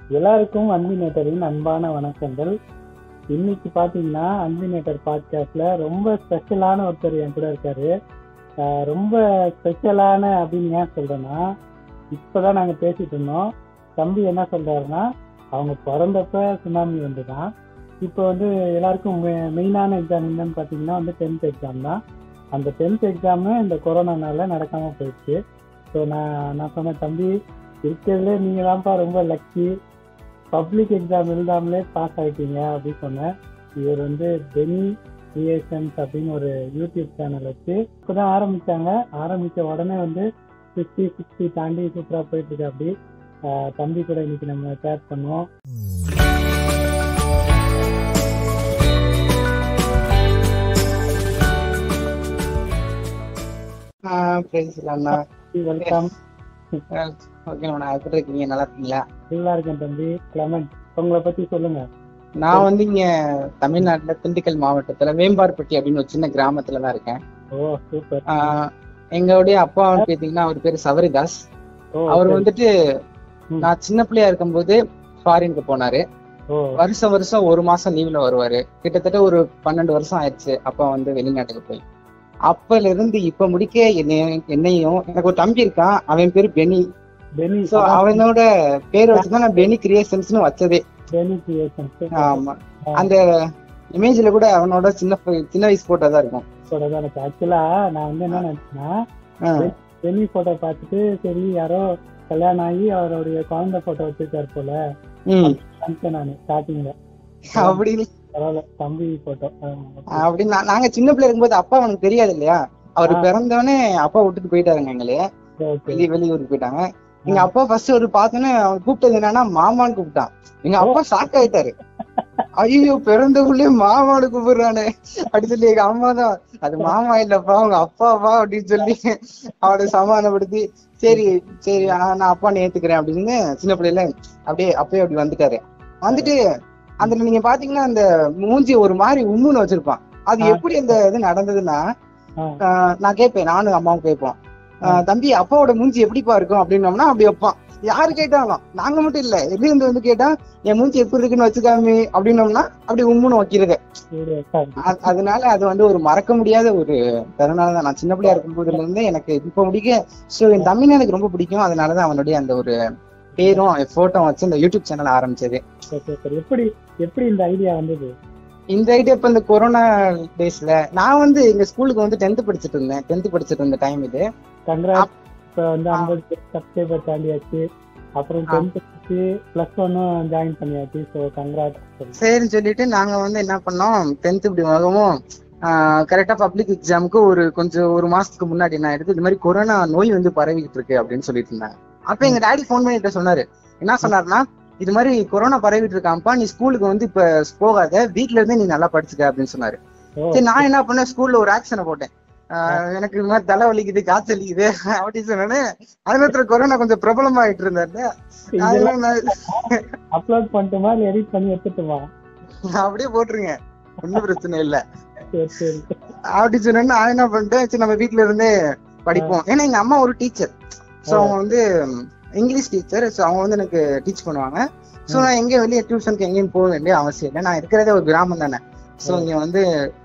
எல்லாருக்கும் அன்பினேட்டரின் அன்பான வணக்கங்கள் இன்னைக்கு பாத்தீங்கன்னா அன்பினேட்டர் பாட்காஸ்ட்ல ரொம்ப ஸ்பெஷலான ஒருத்தர் என் கூட இருக்காரு ஆஹ் ரொம்ப ஸ்பெஷலான அப்படின்னு ஏன் சொல்றேன்னா இப்பதான் நாங்க பேசிட்டு இருந்தோம் தம்பி என்ன சொல்றாருன்னா அவங்க பிறந்தப்ப சுனாமி வந்துதான் இப்போ வந்து எல்லாருக்கும் மெயினான எக்ஸாம் என்னன்னு பாத்தீங்கன்னா வந்து டென்த் எக்ஸாம் தான் அந்த டென்த் எக்ஸாமு இந்த கொரோனானால நடக்காம போயிடுச்சு ஸோ நான் நான் சொன்னேன் தம்பி இருக்கிறதுலே நீங்க தான்ப்பா ரொம்ப லக்கி பப்ளிக் எக்ஸாம் எழுதாமலே பாஸ் ஆயிட்டீங்க அப்படின்னு சொன்னேன் இவர் வந்து பெனி கிரியேஷன்ஸ் அப்படின்னு ஒரு யூடியூப் சேனல் வச்சு இப்போதான் ஆரம்பிச்சாங்க ஆரம்பிச்ச உடனே வந்து ஃபிஃப்டி சிக்ஸ்டி தாண்டி சூப்பரா போயிட்டு இருக்கு அப்படி ஆஹ் தம்பி கூட இன்னைக்கு நம்ம சேட் பண்ணுவோம் அண்ணா வெல்கம் ஓகே நான் எப்படி இருக்கீங்க நல்லா இருக்கீங்களா நல்லா இருக்கேன் தம்பி கிளமெண்ட் உங்களை பத்தி சொல்லுங்க நான் வந்து இங்க தமிழ்நாட்டுல திண்டுக்கல் மாவட்டத்துல வேம்பார்பட்டி அப்படின்னு ஒரு சின்ன கிராமத்துல தான் இருக்கேன் ஓ சூப்பர் ஆஹ் எங்களுடைய அப்பா வந்து பாத்தீங்கன்னா அவர் பேரு சவரிதாஸ் ஓ அவர் சரி. வந்துட்டு ம். நான் சின்ன பிள்ளையா இருக்கும்போது ஃபாரினுக்கு போனாரு ஓ வருஷம் வருஷம் ஒரு மாசம் லீவ்ல வருவாரு கிட்டத்தட்ட ஒரு பன்னெண்டு வருஷம் ஆயிடுச்சு அப்பா வந்து வெளிநாட்டுக்கு போய் அப்பல இருந்து இப்ப முடிக்க என்னைய- என்னையும் எனக்கு ஒரு தம்பி இருக்கான் அவன் பேரு பெனி பெனி சோ அவனோட பேர் வச்சுதான் நான் பெனி கிரியேஷன்ஸ்னு வச்சதே பெனி கிரியேஷன் ஆமா அந்த இமேஜ்ல கூட அவனோட சின்ன ப- சின்ன வயசு போட்டோ தான் இருக்கும் சொல்றதா எனக்கு ஆக்சுவலா நான் வந்து என்ன நினைச்சேன்னா ஆ, பெனி போட்டோ பார்த்துட்டு சரி யாரோ கல்யாணம் ஆகி அவருடைய குழந்தை போட்டோ வச்சிருக்காரு போல ம். நினைச்சேன் நான் ஸ்டார்டிங்ல அப்படி பரவாயில்ல தம்பி போட்டோ அப்படி நா- நாங்க சின்ன பிள்ளை இருக்கும்போது அப்பா அவனுக்கு தெரியாது இல்லையா அவர் ஆ. பிறந்தவனே அப்பா விட்டுட்டு போயிட்டாருங்க எங்களே வெளிய வெளியூருக்கு போயிட்டாங்க எங்க அப்பா ஃபர்ஸ்ட் ஒரு பார்த்தோன்னே அவன் கூப்பிட்டது என்னன்னா மாமான்னு கூப்பிட்டான் எங்க அப்பா ஷாக் ஆயிட்டாரு ஐயோ பிறந்தவுள்ளே மாமான்னு கூப்பிடுறானே அப்படி சொல்லி எங்க அம்மா தான் அது மாமா இல்லப்பா அவங்க அப்பாவா அப்படின்னு சொல்லி அவனை சமாதானப்படுத்தி சரி சரி ஆ, நான் அப்பா ஏத்துக்கிறேன் அப்படின்னு சின்ன பிள்ளைல அப்படியே அப்பயே அப்படி வந்துட்டாரு வந்துட்டு அந்த நீங்க பாத்தீங்கன்னா அந்த மூஞ்சி ஒரு மாதிரி உம்முன்னு வச்சிருப்பான் அது ஆ. எப்படி அந்த இது நடந்ததுன்னா ஆ. ஆஹ் நான் கேட்பேன் நானும் அம்மாவும் கேட்போம் ஆஹ் தம்பி அப்பாவோட மூஞ்சி எப்படிப்பா இருக்கும் அப்படின்னோம்னா அப்படி வைப்பான் யாரு கேட்டாலும் நாங்க மட்டும் இல்ல எதிர்ந்து வந்து கேட்டா என் மூஞ்சி எப்படி இருக்குன்னு வச்சுக்காமி அப்படின்னோம்னா அப்படி உம்முன்னு வைக்கிறது அ- அதனால அது வந்து ஒரு மறக்க முடியாத ஒரு தருணம் தான் நான் சின்ன பிள்ளையா இருக்கும் போதுல இருந்து எனக்கு இப்ப முடிக்க சோ என் தமிழ் எனக்கு ரொம்ப பிடிக்கும் அதனாலதான் அவனுடைய அந்த ஒரு பேரும் போட்டோ வச்சு இந்த யூடியூப் சேனல் ஆரம்பிச்சது எப்படி எப்படி இந்த ஐடியா வந்தது இந்த ஐடியா இப்ப இந்த கொரோனா டேஸ்ல நான் வந்து எங்க ஸ்கூலுக்கு வந்து டென்த் படிச்சுட்டு இருந்தேன் டென்த் படிச்சுட்டு இருந்த டைம் இது கங்க்ராட் இப்ப வந்து ஆ. ஐம்பது சப்ஸ்கிரைபர் தாண்டியாச்சு அப்புறம் ஆ. டென்த் முடிச்சு பிளஸ் ஒன்னும் ஜாயின் பண்ணியாச்சு ஸோ கங்க்ராட் சரின்னு சொல்லிட்டு நாங்க வந்து என்ன பண்ணோம் டென்த் இப்படி ஆகவும் கரெக்டா பப்ளிக் எக்ஸாமுக்கு ஒரு கொஞ்சம் ஒரு மாசத்துக்கு முன்னாடி நான் எடுத்து இந்த மாதிரி கொரோனா நோய் வந்து பரவிக்கிட்டு இருக்கு அப்படின்னு சொல்லிட்டு இருந்தாங்க அப்ப எங்க டாடி ஃபோன் பண்ணிட்டு சொன்னாரு என்ன சொன்னாருன்னா இது மாதிரி கொரோனா பரவிட்டு இருக்காம்ப்பா நீ ஸ்கூலுக்கு வந்து இப்ப போகாத வீட்ல இருந்தே நீ நல்லா படிச்சுக்க அப்படின்னு சொன்னாரு சரி நான் என்ன பண்ணேன் ஸ்கூல்ல ஒரு ஆக்ஷனை போட்டேன் ஆஹ் எனக்கு இது மாதிரி தலை வலிக்குது காய்ச்சல் வலிக்குது அப்படின்னு சொன்னேன்னு அதுல கொரோனா கொஞ்சம் பிரபலமாயிட்டு இருந்தாரு அதெல்லாம் நான் அப்லோட் பண்ணிட்டுமா இல்ல எடிட் பண்ணி எடுத்துட்டுமா அப்படியே போட்டுருங்க ஒண்ணும் பிரச்சனை இல்ல சரி சரி அப்படி சொன்னா நான் என்ன பண்ணிட்டேன் சரி நம்ம வீட்ல இருந்தே படிப்போம் ஏன்னா எங்க அம்மா ஒரு டீச்சர் சோ அவங்க வந்து இங்கிலீஷ் டீச்சர் சோ அவங்க வந்து எனக்கு டீச் பண்ணுவாங்க சோ நான் எங்க வெளியே டியூஷனுக்கு எங்கேயும் போக வேண்டிய அவசியம் இல்லை நான் இருக்கிறதே ஒரு கிராமம் தானே சோ இங்க வந்து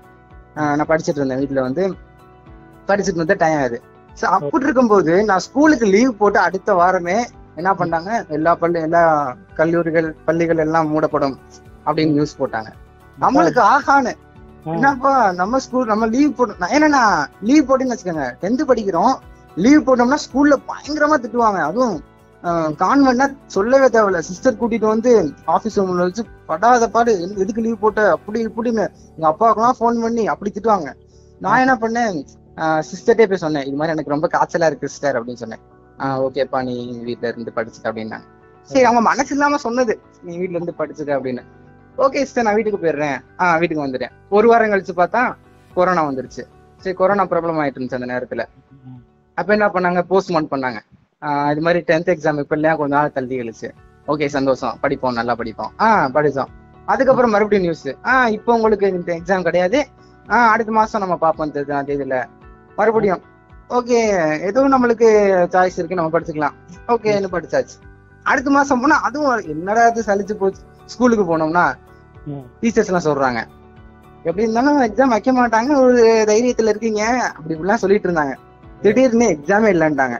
ஆஹ், நான் படிச்சிட்டு இருந்தேன் வீட்ல வந்து படிச்சிட்டு இருந்த டைம் அது சோ அப்படி இருக்கும்போது நான் ஸ்கூலுக்கு லீவ் போட்டு அடுத்த வாரமே என்ன பண்ணாங்க எல்லா பள்ளி எல்லா கல்லூரிகள் பள்ளிகள் எல்லாம் மூடப்படும் அப்படின்னு நியூஸ் போட்டாங்க நம்மளுக்கு ஆகான்னு என்னப்பா நம்ம ஸ்கூல் நம்ம லீவ் போட்டோம் ஏன்னா லீவ் போட்டுன்னு வச்சுக்கோங்க டென்த் படிக்கிறோம் லீவ் போட்டோம்னா ஸ்கூல்ல பயங்கரமா திட்டுவாங்க அதுவும் கான்வென்ட்னா சொல்லவே தேவையில்ல சிஸ்டர் கூட்டிட்டு வந்து ஆபீஸ் ரூம்ல வச்சு படாத பாடு எது- எதுக்கு லீவ் போட்ட அப்படி இப்படின்னு எங்க அப்பாவுக்குலாம் ஃபோன் பண்ணி அப்படி திட்டுவாங்க நான் என்ன பண்ணேன் சிஸ்டர்டே போய் சொன்னேன் இது மாதிரி எனக்கு ரொம்ப காய்ச்சலா இருக்கு சிஸ்டர் அப்படின்னு சொன்னேன் ஆஹ் ஓகேப்பா நீ வீட்ல இருந்து படிச்சுக்க அப்படின்னாங்க சரி அவங்க மனசு இல்லாம சொன்னது நீ வீட்ல இருந்து படிச்சுக்க அப்படின்னு ஓகே சிஸ்டர் நான் வீட்டுக்கு போயிடுறேன் ஆஹ் வீட்டுக்கு வந்துட்டேன் ஒரு வாரம் கழிச்சு பார்த்தா கொரோனா வந்துருச்சு சரி கொரோனா ப்ராப்ளம் ஆயிட்டு இருந்துச்சு அந்த நேரத்துல அப்ப என்ன பண்ணாங்க போஸ்ட்மார்ட் பண்ணாங்க ஆஹ் இது மாதிரி டென்த் எக்ஸாம் இப்ப இல்லையா கொஞ்ச நாள் தள்ளி கழிச்சு ஓகே சந்தோஷம் படிப்போம் நல்லா படிப்போம் ஆஹ் படிச்சோம் அதுக்கப்புறம் மறுபடியும் நியூஸ் ஆஹ் இப்போ உங்களுக்கு இந்த எக்ஸாம் கிடையாது ஆஹ் அடுத்த மாசம் நம்ம பார்ப்போம் தெரியுது தேதியில மறுபடியும் ஓகே எதுவும் நம்மளுக்கு சாய்ஸ் இருக்கு நம்ம படிச்சுக்கலாம் ஓகேன்னு படிச்சாச்சு அடுத்த மாசம் போனா அதுவும் என்னடா இது சலிச்சு போச்சு ஸ்கூலுக்கு போனோம்னா ம். டீச்சர்ஸ் எல்லாம் சொல்றாங்க எப்படி இருந்தாலும் எக்ஸாம் வைக்க மாட்டாங்க ஒரு தைரியத்துல இருக்கீங்க அப்படி இப்படிலாம் சொல்லிட்டு இருந்தாங்க திடீர்னு எக்ஸாமே இல்லைன்ட்டாங்க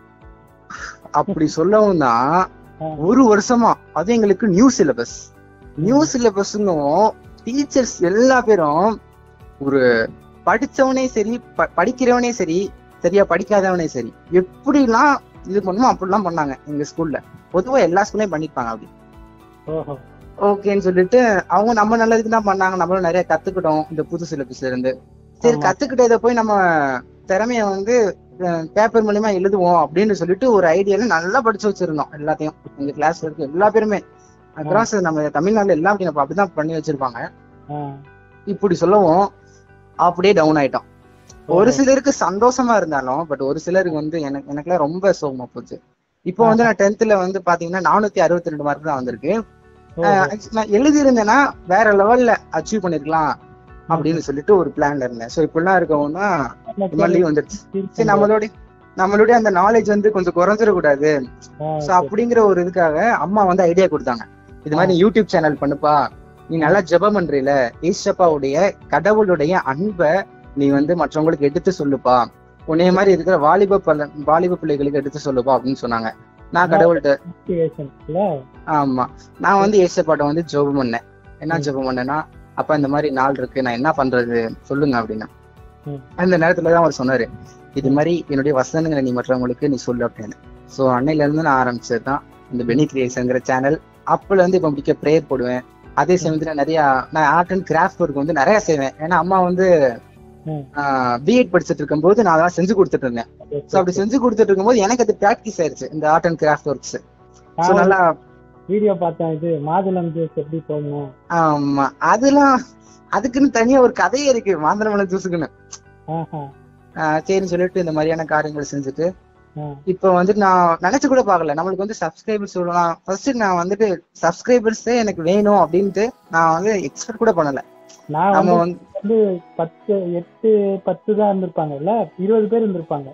அப்படி சொல்லவும் தான் ஆ. ஒரு வருஷமா அது எங்களுக்கு நியூ சிலபஸ் நியூ சிலபஸ்னும் டீச்சர்ஸ் எல்லா பேரும் ஒரு படிச்சவனே சரி ப- படிக்கிறவனே சரி சரியா படிக்காதவனே சரி எப்படிலாம் இது பண்ணுமோ அப்படிலாம் பண்ணாங்க எங்க ஸ்கூல்ல பொதுவா எல்லா ஸ்கூல்லையும் பண்ணிருப்பாங்க அப்படி ஓஹோ ஓகேன்னு சொல்லிட்டு அவங்க நம்ம நல்லதுக்கு தான் பண்ணாங்க நம்மளும் நிறைய கத்துக்கிட்டோம் இந்த புது சிலபஸ்ல இருந்து சரி ஆமா. கத்துக்கிட்டதை போய் நம்ம திறமைய வந்து பேப்பர் மூலியமா எழுதுவோம் அப்படின்னு சொல்லிட்டு ஒரு ஐடியால நல்லா படிச்சு வச்சிருந்தோம் எல்லாத்தையும் எங்க கிளாஸ்ல இருக்க எல்லா பேருமே அக்ராஸ் நம்ம தமிழ்நாட்டுல எல்லாம் அப்படி அப்படிதான் பண்ணி வச்சிருப்பாங்க ஆ இப்படி சொல்லவும் அப்படியே டவுன் ஆயிட்டோம் ஒரு சிலருக்கு சந்தோஷமா இருந்தாலும் பட் ஒரு சிலருக்கு வந்து எனக்கு எனக்குலாம் ரொம்ப சோகமா போச்சு இப்போ வந்து நான் டென்த்ல வந்து பாத்தீங்கன்னா நானூத்தி அறுபத்தி ரெண்டு மார்க் தான் வந்திருக்கு ஓஹோ. அஹ் நான் எழுதி இருந்தேன்னா வேற லெவல்ல அச்சீவ் பண்ணிருக்கலாம் அப்படின்னு சொல்லிட்டு ஒரு பிளான்ல இருந்தேன் சோ இப்படிலாம் இருக்கவும்னா இந்த மாதிரி leave வந்துருச்சு சரி நம்மளுடைய நம்மளுடைய அந்த நாலேஜ் வந்து கொஞ்சம் குறைஞ்சிடக்கூடாது ஆ, சோ அப்படிங்கிற ஒரு இதுக்காக அம்மா வந்து ஐடியா கொடுத்தாங்க இது மாதிரி நீ யூடியூப் சேனல் பண்ணுப்பா நீ நல்லா ஜெபம் பண்றீல ஈஸ்வப்பாவுடைய கடவுளுடைய அன்பை நீ வந்து மற்றவங்களுக்கு எடுத்து சொல்லுப்பா உன்னைய மாதிரி இருக்கிற வாலிப பல வாலிப பிள்ளைகளுக்கு எடுத்து சொல்லுப்பா அப்படின்னு சொன்னாங்க நான் கடவுள்கிட்ட motivation இல்ல ஆமா நான் வந்து ஏசப்பாட்ட வந்து ஜெபம் பண்ணேன் என்ன ஜெபம் பண்ணேன்னா அப்பா இந்த மாதிரி நாள் இருக்கு நான் என்ன பண்றது சொல்லுங்க அப்படின்னா ம். அந்த நேரத்துல தான் அவர் சொன்னாரு இது மாதிரி என்னுடைய வசனங்களை நீ மற்றவங்களுக்கு நீ சொல்லு அப்படின்னு சோ அன்னையில இருந்து நான் ஆரம்பிச்சது தான் இந்த பெனி கிரியேஷன்ங்கிற சேனல் அப்பல இருந்து இப்ப முடிக்க ப்ரேயர் போடுவேன் அதே சமயத்துல நிறைய நான் ஆர்ட் அண்ட் கிராஃப்ட் ஒர்க் வந்து நிறைய செய்வேன் ஏன்னா அம்மா வந்து ம். பிஎட் படிச்சுட்டு இருக்கும்போது நான் அதெல்லாம் செஞ்சு கொடுத்துட்டு இருந்தேன் சோ அப்படி செஞ்சு கொடுத்துட்டு இருக்கும்போது எனக்கு அது பிராக்டிஸ் ஆயிருச்சு இந்த art and craft works so நான் நல்லா வீடியோ பார்த்தேன் இது மாதுளம் ஜூஸ் எப்படி போடணும் ஆமா அதெல்லாம் அதுக்குன்னு தனியா ஒரு கதையே இருக்கு மாந்திரமலை ஜூஸுக்குன்னு ஆஹா ஆஹ் சரின்னு சொல்லிட்டு இந்த மாதிரியான காரியங்கள் செஞ்சுட்டு ஆ. இப்போ வந்துட்டு நான் நினைச்சு கூட பார்க்கல நம்மளுக்கு வந்து சப்ஸ்கிரைபர்ஸ் சொல்லலாம் ஃபர்ஸ்ட் நான் வந்துட்டு சப்ஸ்கிரைபர்ஸே எனக்கு வேணும் அப்படின்ட்டு நான் வந்து எக்ஸ்பெக்ட் கூட பண்ணல நான் நம்ம வந்து வந்து வந்து பத்து எட்டு பத்து தான் இருந்திருப்பாங்கல்ல இருபது பேர் இருந்திருப்பாங்க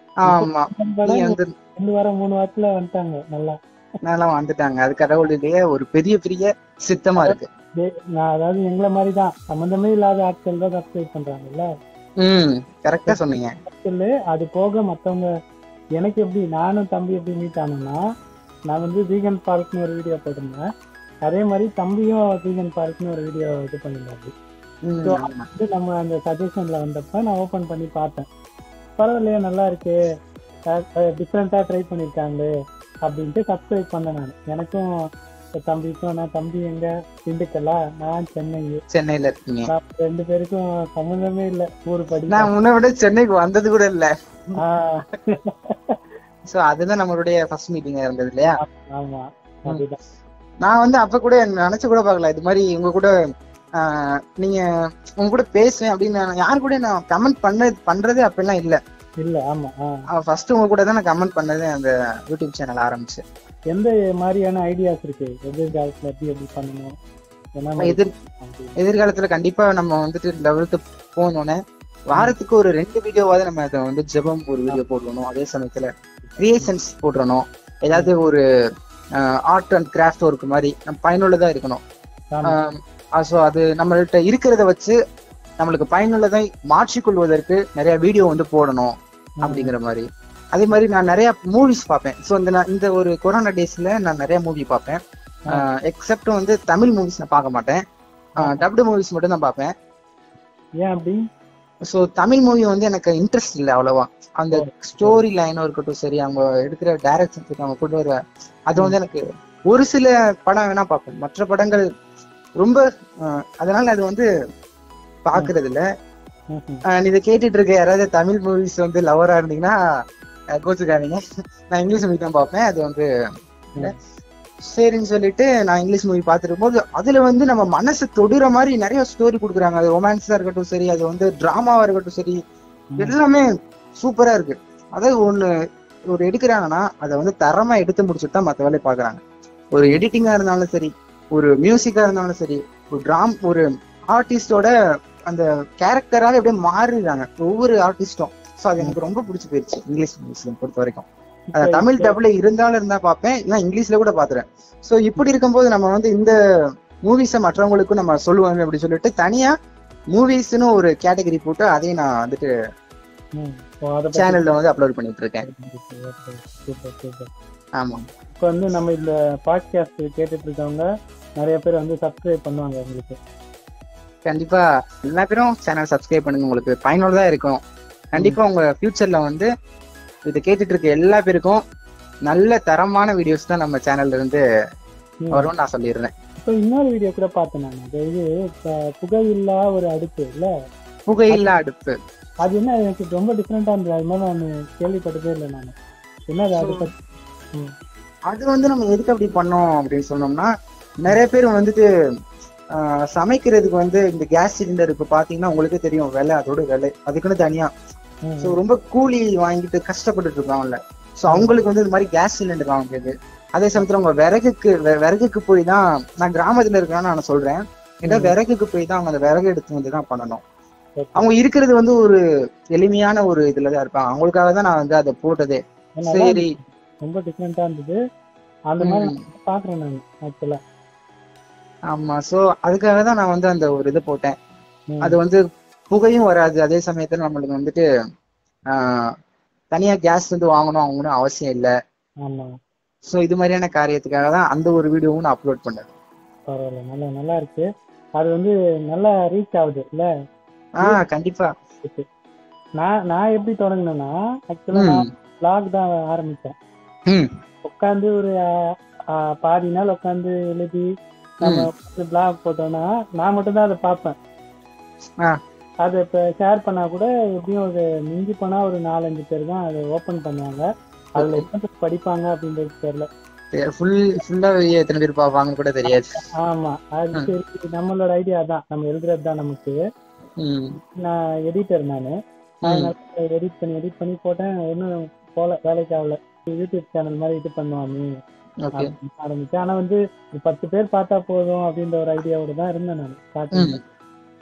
ஆமா நீ வந்து ரெண்டு வாரம் மூணு வாரத்துல வந்துட்டாங்க நல்லா நல்லா வந்துட்டாங்க அது கடவுளுடைய ஒரு பெரிய பெரிய சித்தமா இருக்கு டே- நான் அதாவது எங்களை மாதிரி தான் சம்மந்தமே இல்லாத ஆட்கள் தான் சப்ஸ்கிரைப் பண்றாங்கல்ல ம் கரெக்டா சொன்னீங்க ஆட்கள் அது போக மத்தவங்க எனக்கு எப்படி நானும் தம்பி எப்படி மீட் ஆனோம்னா நான் வந்து வீகன் பார்க்னு ஒரு வீடியோ போட்டிருந்தேன் அதே மாதிரி தம்பியும் வீகன் பார்க்னு ஒரு வீடியோ இது பண்ணியிருந்தாரு ம், So, ஆமா. வந்து நம்ம அந்த சஜஷன்ல வந்தப்ப நான் ஓபன் பண்ணி பார்த்தேன் பரவாயில்லையே நல்லா இருக்கு டிஃப்ரெண்டா ட்ரை பண்ணிருக்காங்களே அப்படின்ட்டு சப்ஸ்கிரைப் பண்ணேன் நான் எனக்கும் என் தம்பிக்கும் நான் தம்பி எங்க திண்டுக்கல்லா நான் சென்னை சென்னையில இருக்கீங்க நான் ரெண்டு பேருக்கும் சம்மந்தமே இல்ல ஊர் படி நான் உன்னை விட சென்னைக்கு வந்தது கூட இல்ல ஆஹ் சோ அதுதான் நம்மளுடைய ஃபர்ஸ்ட் மீட்டிங்கா இருந்தது இல்லையா ஆமா அதுதான் நான் வந்து அப்ப கூட நினைச்சு கூட பார்க்கல இது மாதிரி உங்க கூட ஆஹ், நீங்க உங்க கூட பேசுவேன் அப்படின்னு நான் யாரு கூட நான் கமெண்ட் பண்ண பண்றதே அப்பெல்லாம் இல்ல இல்ல ஆமா ஆஹ் ஃபர்ஸ்ட் உங்க கூட தான் நான் கமெண்ட் பண்ணது அந்த யூடியூப் சேனல் ஆரம்பிச்சு எந்த மாதிரியான ஐடியாஸ் இருக்கு எதிர்காலத்துல எப்படி எப்படி பண்ணணும் என்ன மாதிரி எதிர் அப்படி. எதிர்காலத்துல கண்டிப்பா நம்ம வந்துட்டு லெவலுக்கு போனோன்னே வாரத்துக்கு ஒரு ரெண்டு வீடியோவாவது நம்ம அதை வந்து ஜெபம் ஒரு வீடியோ போடணும் அதே சமயத்துல கிரியேஷன்ஸ் போடணும் ஏதாவது ஒரு ஆர்ட் அண்ட் கிராஃப்ட் ஒர்க் மாதிரி நம்ம பயனுள்ளதா இருக்கணும் ஆமா. ஸோ அது நம்மள்ட்ட இருக்கிறத வச்சு நம்மளுக்கு பயனுள்ளதை மாற்றிக்கொள்வதற்கு நிறைய வீடியோ வந்து போடணும் அப்படிங்கிற மாதிரி அதே மாதிரி நான் நிறைய மூவிஸ் பார்ப்பேன் ஸோ இந்த நான் இந்த ஒரு கொரோனா டேஸ்ல நான் நிறைய மூவி பார்ப்பேன் எக்ஸப்ட் வந்து தமிழ் மூவிஸ் நான் பார்க்க மாட்டேன் டப்டு மூவிஸ் மட்டும் தான் பார்ப்பேன் ஏன் அப்படி ஸோ தமிழ் மூவி வந்து எனக்கு இன்ட்ரெஸ்ட் இல்லை அவ்வளவா அந்த ஸ்டோரி லைனும் இருக்கட்டும் சரி அவங்க எடுக்கிற டைரக்ஷன் அவங்க கொண்டு வர அது வந்து எனக்கு ஒரு சில படம் வேணா பார்ப்பேன் மற்ற படங்கள் ரொம்ப அஹ், அதனால அது வந்து பாக்குறது இல்ல ம்ஹும். அஹ், இதை கேட்டுட்டு இருக்க யாராவது தமிழ் மூவிஸ் வந்து லவரா இருந்தீங்கன்னா அஹ், கோச்சுக்காதீங்க நான் இங்கிலீஷ் மூவி தான் பார்ப்பேன் அது வந்து இல்ல. சரின்னு சொல்லிட்டு நான் இங்கிலீஷ் மூவி பார்த்துருக்கும் போது அதுல வந்து நம்ம மனசு தொடுற மாதிரி நிறைய ஸ்டோரி கொடுக்குறாங்க அது ரொமான்ஸா இருக்கட்டும் சரி அது வந்து டிராமாவா இருக்கட்டும் சரி எல்லாமே சூப்பரா இருக்கு அதாவது ஒண்ணு ஒரு எடுக்கிறாங்கன்னா அதை வந்து தரமா எடுத்து முடிச்சுட்டு தான் மற்ற வேலையை பாக்குறாங்க ஒரு எடிட்டிங்கா இருந்தாலும் சரி ஒரு மியூசிக்கா இருந்தாலும் சரி ஒரு டிராம் ஒரு ஆர்டிஸ்டோட அந்த கேரக்டராவே அப்படியே மாறிடுறாங்க ஒவ்வொரு ஆர்டிஸ்டும் ஸோ அது எனக்கு ரொம்ப பிடிச்சி போயிருச்சு இங்கிலீஷ் மூவிஸ்ல பொறுத்த வரைக்கும் அஹ், தமிழ் டப்ல இருந்தாலும் இருந்தா பார்ப்பேன் இல்ல இங்கிலீஷ்ல கூட பாத்துறேன் சோ இப்படி இருக்கும்போது நம்ம வந்து இந்த மூவிஸ மற்றவங்களுக்கும் நம்ம சொல்லுவாங்க அப்படி சொல்லிட்டு தனியா மூவிஸ்னு ஒரு கேட்டகரி போட்டு அதையும் நான் வந்துட்டு ம். ஓ, அதை பத்தி சேனல்ல வந்து அப்லோட் பண்ணிட்டு இருக்கேன் சூப்பர் சூப்பர் ஆமா இப்போ வந்து நம்ம இந்த பாட்காஸ்ட் கேட்டுட்டு இருக்கவங்க நிறைய பேர் வந்து சப்ஸ்கிரைப் பண்ணுவாங்க உங்களுக்கு கண்டிப்பா எல்லா பேரும் சேனல் சப்ஸ்கிரைப் பண்ணுங்க உங்களுக்கு பயனுள்ளதா இருக்கும் கண்டிப்பா உங்க ஃபியூச்சர்ல வந்து இதை கேட்டுட்டு இருக்க எல்லா பேருக்கும் நல்ல தரமான வீடியோஸ் தான் நம்ம சேனல்ல இருந்து ம். வரும்னு நான் சொல்லிடுறேன் இப்போ இன்னொரு வீடியோ கூட பார்த்தேன் நான் அது இது ப- புகையில்லா ஒரு அடுப்பு இல்ல புகையில்லா அடுப்பு அது என்ன எனக்கு ரொம்ப டிஃப்ரெண்டா இருந்தது அது மாதிரி நான் கேள்விப்பட்டதே இல்லை நான் என்ன அது அதை பத்தி ம். அது வந்து நம்ம எதுக்கு அப்படி பண்ணோம் அப்படின்னு சொன்னோம்னா நிறைய பேர் வந்துட்டு ஆஹ், சமைக்கிறதுக்கு வந்து இந்த கேஸ் சிலிண்டர் இப்ப பாத்தீங்கன்னா உங்களுக்கே தெரியும் விலை அதோட விலை அதுக்குன்னு தனியா ம். ஸோ ரொம்ப கூலி வாங்கிட்டு கஷ்டப்பட்டுட்டு இருக்காங்கல்ல ஸோ அவங்களுக்கு வந்து இந்த மாதிரி கேஸ் சிலிண்டர் வாங்குறது அதே சமயத்துல அவங்க விறகுக்கு வெ- விறகுக்கு போய் தான் நான் கிராமத்துல இருக்கேன்னு நான் சொல்றேன் ஏன்னா ம். விறகுக்கு போய் தான் அவங்க அந்த விறகு எடுத்து வந்து தான் பண்ணணும் Okay. அவங்க இருக்கிறது வந்து ஒரு எளிமையான ஒரு இதுல தான் இருப்பாங்க அவங்களுக்காக தான் நான் வந்து அதை போட்டதே நல்லா சரி ரொம்ப டிஃப்ரெண்டா இருந்தது அந்த மாதிரி ம். நான் பாக்குறேன் நான் ஆக்சுவலா ஆமா சோ அதுக்காக தான் நான் வந்து அந்த ஒரு இது போட்டேன் அது வந்து புகையும் வராது அதே சமயத்துல நம்மளுக்கு வந்துட்டு ஆஹ், தனியா கேஸ் வந்து வாங்கணும் அவங்கன்னு அவசியம் இல்லை ஆமா சோ இது மாதிரியான காரியத்துக்காக தான் அந்த ஒரு வீடியோவும் நான் அப்லோட் பண்ணேன் பரவாயில்ல நல்லா நல்லா இருக்கு அது வந்து நல்லா ரீச் ஆகுது இல்ல ஆஹ் கண்டிப்பா நான் நான் எப்படி தொடங்கினேன்னா ஆக்சுவலா நான் ம், vlog தான் ஆரம்பிச்சேன் ம், உட்காந்து ஒரு ஆஹ், ஆஹ், பாதி நாள் உட்காந்து எழுதி நம்ம பிளாக் போட்டோம்னா நான் மட்டும் தான் அதை பார்ப்பேன் ஆ. அதை இப்போ ஷேர் பண்ணா கூட எப்படியும் ஒரு மிஞ்சி போனா ஒரு நாலஞ்சு பேர் தான் அதை ஓபன் பண்ணுவாங்க அதுல எத்தனை பேர் படிப்பாங்க அப்படின்றது தெரியல ஃபுல் ஃபுல்லா எத்தனை பேர் பார்ப்பாங்கன்னு கூட தெரியாது ஆமா அது ம். சரி நம்மளோட ஐடியா தான் நம்ம எழுதுறது தான் நமக்கு ம், நான் எடிட்டர் நானு ம், எடிட் பண்ணி எடிட் பண்ணி போட்டேன் ஒன்றும் போல வேலைக்கு ஆகல யூடியூப் சேனல் மாதிரி இது பண்ணுவானே ஓகே அப்படின்னு ஆரம்பிச்சேன் ஆனா வந்து ஒரு பத்து பேர் பார்த்தா போதும் அப்படின்ற ஒரு ஐடியாவோட தான் இருந்தேன் நான் ஸ்டார்டிங்ல ம்,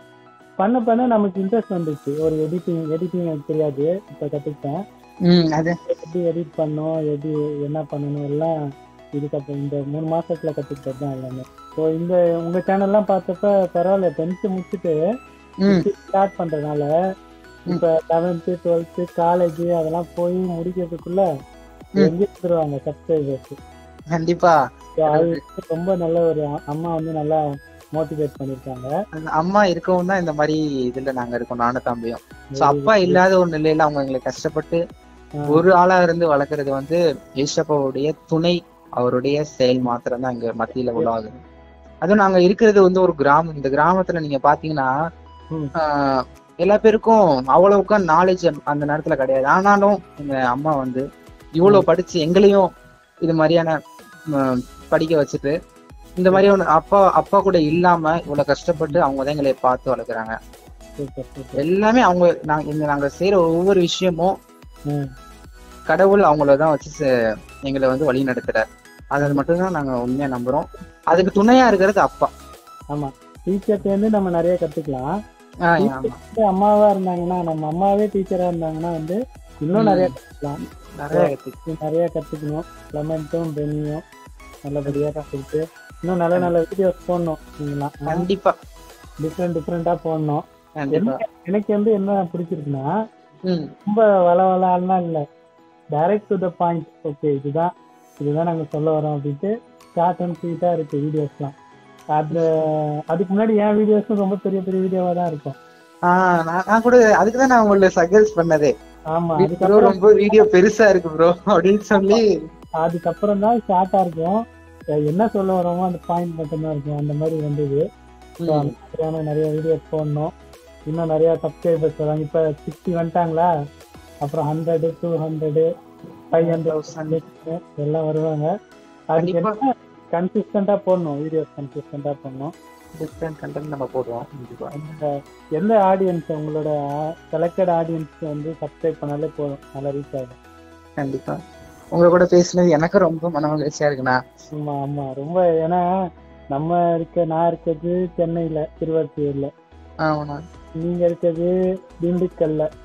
பண்ண பண்ண நமக்கு இன்ட்ரெஸ்ட் வந்துச்சு ஒரு எடிட்டிங் எடிட்டிங் எனக்கு தெரியாது இப்ப கத்துக்கிட்டேன் ம், அது எப்படி எடிட் பண்ணணும் எப்படி என்ன பண்ணணும் எல்லாம் இதுக்கப்புறம் இந்த மூணு மாசத்துல கத்துக்கிட்டது தான் எல்லாமே ஸோ இந்த உங்க சேனல்லாம் பார்த்தப்ப பரவாயில்ல டென்த்து முடிச்சுட்டு ம், ஸ்டார்ட் பண்றதுனால இப்ப லெவன்த்து டுவெல்த்து காலேஜ் அதெல்லாம் போய் முடிக்கிறதுக்குள்ள ம். எங்க எடுத்துருவாங்க சப்ஸ்கிரைபர்ஸ் கண்டிப்பா அது வந்து ரொம்ப நல்ல ஒரு அ- அம்மா வந்து நல்லா மோட்டிவேட் பண்ணிருக்காங்க அந்த அம்மா இருக்கவும் தான் இந்த மாதிரி இதுல நாங்க இருக்கோம் நானும் தம்பியும் சோ அப்பா இல்லாத ஒரு நிலையில அவங்க எங்களை கஷ்டப்பட்டு ஆ. ஒரு ஆளா இருந்து வளர்க்கறது வந்து ஏசப்பாவுடைய துணை அவருடைய செயல் மாத்திரம் தான் இங்க மத்தியில உலாகுது அதுவும் நாங்க இருக்கிறது வந்து ஒரு கிராமம் இந்த கிராமத்துல நீங்க பாத்தீங்கன்னா ம். ஆஹ், எல்லா பேருக்கும் அவ்வளவுக்கா நாலேஜ் அந்த நேரத்துல கிடையாது ஆனாலும் எங்க அம்மா வந்து இவ்வளவு படிச்சு எங்களையும் இது மாதிரியான ம், படிக்க வச்சுட்டு இந்த மாதிரி ஒண்ணு அப்பா அப்பா கூட இல்லாம இவ்வளவு கஷ்டப்பட்டு அவங்க தான் எங்களை பார்த்து வளர்க்குறாங்க சூப்பர் சூப்பர் எல்லாமே அவங்க நாங்க இங்க நாங்க செய்யற ஒவ்வொரு விஷயமும் ம் கடவுள் அவங்கள தான் வச்சு செ- எங்களை வந்து வழி நடத்துறாரு அதை மட்டும்தான் நாங்க உண்மையா நம்புறோம் அதுக்கு துணையா இருக்கிறது அப்பா ஆமா டீச்சர்ட்ட இருந்து நம்ம நிறைய கத்துக்கலாம் ஆஹ் ஆமா வந்து அம்மாவா இருந்தாங்கன்னா நம்ம அம்மாவே டீச்சரா இருந்தாங்கன்னா வந்து இன்னும் நிறைய கத்துக்கலாம் நிறைய கத்துக்கு. நிறைய கத்துக்கணும் லெமன்ட்டும் பெனியும் நல்லபடியா கத்துக்கிட்டு இன்னும் நல்ல நல்ல வீடியோஸ் போடணும் நீங்களாம் கண்டிப்பா டிஃப்ரெண்ட் டிஃப்ரெண்டா போடணும் கண்டிப்பா எனக்கு வந்து என்ன பிடிச்சிருக்குன்னா ம் ரொம்ப வள வளலாம் இல்ல direct to the point okay இதுதான் இதுதான் நாங்க சொல்ல வரோம் அப்படின்ட்டு ஷார்ட் அண்ட் ஸ்வீட்டா இருக்கு வீடியோஸ்லாம் அது அதுக்கு முன்னாடி என் வீடியோஸும் ரொம்ப பெரிய பெரிய வீடியோவா தான் இருக்கும் ஆஹ் நான் நான் கூட அதுக்கு தான் நான் உங்களை சஜஸ்ட் பண்ணதே ஆமா ப்ரோ அதுக்கப்புறம் ரொம்ப வீடியோ பெருசா இருக்கு ப்ரோ அப்படின்னு சொல்லி அதுக்கப்புறம் தான் ஷார்ட்டா இருக்கும் அஹ் என்ன சொல்ல வரோமோ அந்த பாயிண்ட் மட்டும்தான் இருக்கும் அந்த மாதிரி வந்தது So, ம், அந்த மாதிரியான நிறைய வீடியோஸ் போடணும் இன்னும் நிறைய சப்ஸ்கிரைபர்ஸ் வராங்க இப்ப சிக்ஸ்டி வந்துட்டாங்களா அப்புறம் hundred two hundred five hundred எல்லாம் வருவாங்க அதுக்கு கண்டிப்பா. என்ன கன்சிஸ்டண்டா போடணும் வீடியோஸ் கன்சிஸ்டண்டா போடணும் different content நம்ம போடுவோம் கண்டிப்பா அந்த எந்த ஆடியன்ஸ் உங்களோட செலக்டட் ஆடியன்ஸ் வந்து சப்ஸ்கிரைப் பண்ணாலே போதும் நல்லா ரீச் ஆகும் கண்டிப்பா உங்க கூட பேசுனது எனக்கு ரொம்ப மன மகிழ்ச்சியா இருக்குண்ணா ஆமா ஆமா ரொம்ப ஏன்னா நம்ம இருக்க நான் இருக்கிறது சென்னையில திருவள்ளூர்ல ஆமாண்ணா நீங்க இருக்கிறது திண்டுக்கல்ல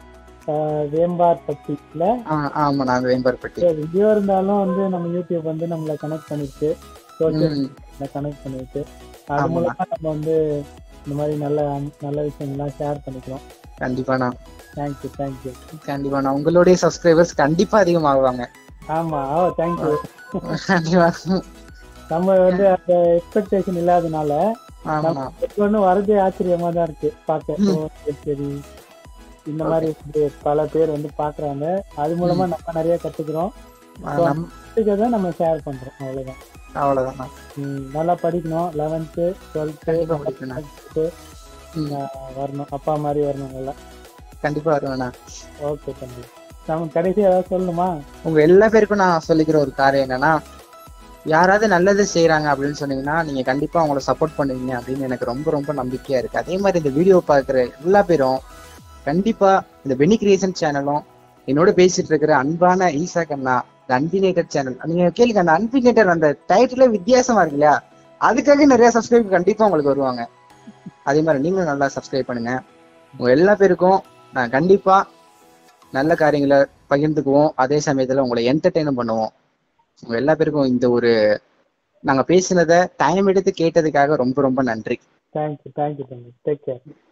வேம்பார்பட்டியில ஆ, ஆமா நான் வேம்பர்பட்டி எங்கேயோ இருந்தாலும் வந்து நம்ம யூடியூப் வந்து நம்மளை கனெக்ட் பண்ணிருக்கு சோசியல் ம், கனெக்ட் பண்ணிருக்கு அது ஆமாண்ணா. மூலமா நம்ம வந்து இந்த மாதிரி நல்ல நல்ல விஷயங்கள்லாம் ஷேர் பண்ணிக்கிறோம் கண்டிப்பாண்ணா தேங்க்யூ தேங்க்யூ கண்டிப்பாண்ணா உங்களுடைய சப்ஸ்கிரைபர்ஸ் கண்டிப்பா அதிகமாகுவாங்க ஆமா ஓ தேங்க்யூ கண்டிப்பா நம்ம வந்து அந்த எக்ஸ்பெக்டேஷன் இல்லாதனால ஆமாண்ணா ஒண்ணு வரதே ஆச்சரியமா தான் இருக்கு பார்க்க ஓ, சரி, சரி இந்த மாதிரி வந்து பல பேர் வந்து பாக்குறாங்க அது மூலமா நம்ம நிறைய கத்துக்கிறோம் நம்- கத்துக்கிறத நம்ம ஷேர் பண்றோம் அவ்வளவுதான் அவ்வளவுதாண்ணா ம், நல்லா படிக்கணும் லெவன்த்து கண்டிப்பா டுவெல்த்து படிக்கணும். ம், வரணும் அப்பா மாதிரி வரணும் நல்லா கண்டிப்பா வருவேண்ணா ஓகே தம்பி நம்ம கடைசி ஏதாவது சொல்லணுமா உங்க எல்லா பேருக்கும் நான் சொல்லிக்கிற ஒரு காரியம் என்னன்னா யாராவது நல்லது செய்யறாங்க அப்படின்னு சொன்னீங்கன்னா நீங்க கண்டிப்பா அவங்கள சப்போர்ட் பண்ணுவீங்க அப்படின்னு எனக்கு ரொம்ப ரொம்ப நம்பிக்கையா இருக்கு அதே மாதிரி இந்த வீடியோ பாக்குற எல்லா பேரும் கண்டிப்பா இந்த பெனி கிரியேஷன் சேனலும் என்னோட பேசிட்டு இருக்கிற அன்பான ஈசா கண்ணா இந்த அன்பினேட்டர் சேனல் நீங்க கேளுங்க அந்த அன்பினேட்டர் அந்த டைட்டிலே வித்தியாசமா இருக்கு இல்லையா அதுக்காக நிறைய சப்ஸ்கிரைப் கண்டிப்பா உங்களுக்கு வருவாங்க அதே மாதிரி நீங்களும் நல்லா சப்ஸ்கிரைப் பண்ணுங்க உங்க எல்லா பேருக்கும் நான் கண்டிப்பா நல்ல காரியங்களை பகிர்ந்துக்குவோம் அதே சமயத்துல உங்களை என்டர்டெயினும் பண்ணுவோம் உங்க எல்லா பேருக்கும் இந்த ஒரு நாங்க பேசினதை டைம் எடுத்து கேட்டதுக்காக ரொம்ப ரொம்ப நன்றி தேங்க்யூ தேங்க்யூ தம்பி டேக் கேர்